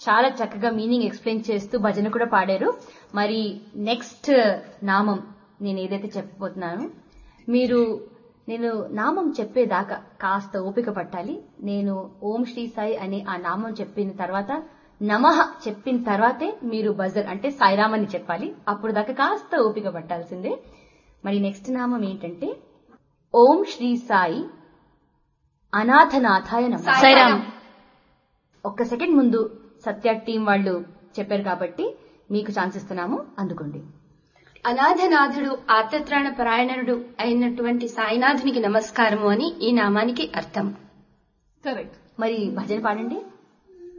చాలా చక్కగా meaning explain చేస్తూ భజన కూడా పాడారు మరి నెక్స్ట్ నామం నేను ఏదైతే చెప్పబోతున్నాను మీరు నేను నామం చెప్పేదాకా కాస్త ఓపిక పట్టాలి నేను ఓం శ్రీ సాయి అనే ఆ నామం చెప్పిన తర్వాత నమః చెప్పిన తర్వాతే మీరు బజర్ అంటే సాయిరామ్ అని చెప్పాలి అప్పుడు దాకా కాస్త ఓపిక పట్టాల్సిందే మరి నెక్స్ట్ నామం ఏంటంటే ఓం శ్రీ సాయి అనాథనాథాయ నమః సాయిరామ్. ఒక్క సెకండ్ ముందు సత్య టీం వాళ్ళు చెప్పారు కాబట్టి మీకు ఛాన్స్ ఇస్తున్నాము అందుకోండి అనాథనాథుడు ఆర్తత్రాణ పరాయణుడు అయినటువంటి సాయినాథునికి నమస్కారము అని ఈ నామానికి అర్థం కరెక్ట్ మరి భజన పాడండి